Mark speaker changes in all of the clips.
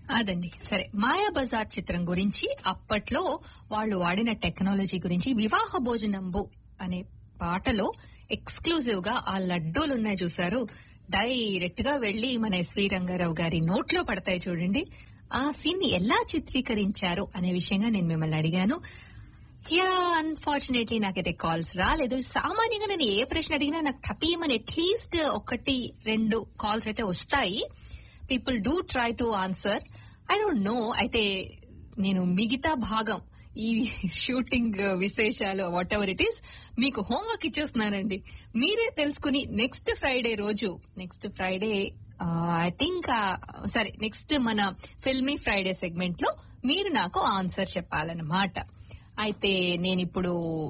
Speaker 1: అదండి సరే మాయా బజార్ చిత్రం గురించి అప్పట్లో వాళ్ళు వాడిన టెక్నాలజీ గురించి వివాహ భోజనంబు అనే పాటలో ఎక్స్క్లూజివ్ గా ఆ లడ్డూలు ఉన్నాయి చూసారు డైరెక్ట్ గా వెళ్లి మన ఎస్వి రంగారావు గారి నోట్లో పడతాయి చూడండి ఆ సీన్ ని ఎలా చిత్రీకరించారు అనే విషయంగా నేను మిమ్మల్ని అడిగాను యా అన్ఫార్చునేట్లీ నాకైతే కాల్స్ రాలేదు సామాన్యంగా నేను ఏ ప్రశ్న అడిగినా నాకు టపీమని అట్లీస్ట్ ఒకటి రెండు కాల్స్ అయితే వస్తాయి people do try to answer I don't know అయితే నేను మిగతా భాగం ఈ షూటింగ్ విశేషాలు వాట్ ఎవర్ ఇట్ ఈస్ మీకు హోంవర్క్ ఇచ్చేస్తున్నానండి మీరే తెలుసుకుని నెక్స్ట్ ఫ్రైడే రోజు నెక్స్ట్ ఫ్రైడే ఐ థింక్ సరే నెక్స్ట్ మన ఫిల్మీ ఫ్రైడే సెగ్మెంట్ లో మీరు నాకు ఆన్సర్ చెప్పాలన్నమాట అయితే నేను ఇప్పుడు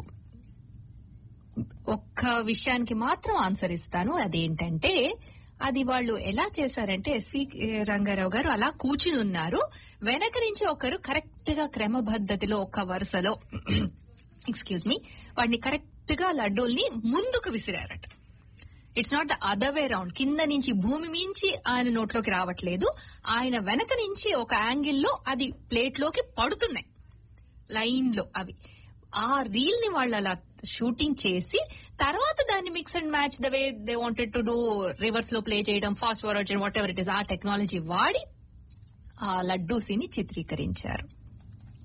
Speaker 1: ఒక్క విషయానికి మాత్రం ఆన్సర్ ఇస్తాను అదేంటంటే అది వాళ్ళు ఎలా చేశారంటే ఎస్వి రంగారావు గారు అలా కూర్చుని ఉన్నారు వెనక నుంచి ఒకరు కరెక్ట్ గా క్రమపద్ధతిలో ఒక వరుసలో ఎక్స్క్యూజ్ మీ వాడిని కరెక్ట్ గా లడ్డూల్ని ముందుకు విసిరారట it's not the other way round కింద నుంచి భూమి మించి ఆయన నోట్లోకి రావట్లేదు ఆయన వెనక నుంచి ఒక యాంగిల్లో అది ప్లేట్ లోకి పడుతున్నాయి లైన్ లో అవి ఆ రీల్ ని వాళ్ళు అలా షూటింగ్ చేసి తర్వాత దాన్ని mix and match the way they wanted to do reverse లో ప్లే చేయడం ఫాస్ట్ ఫార్వర్డ్ చేయడం వాట్ ఎవర్ ఇట్ ఇస్ ఆ టెక్నాలజీ వాడి ఆ లడ్డూసీని చిత్రీకరించారు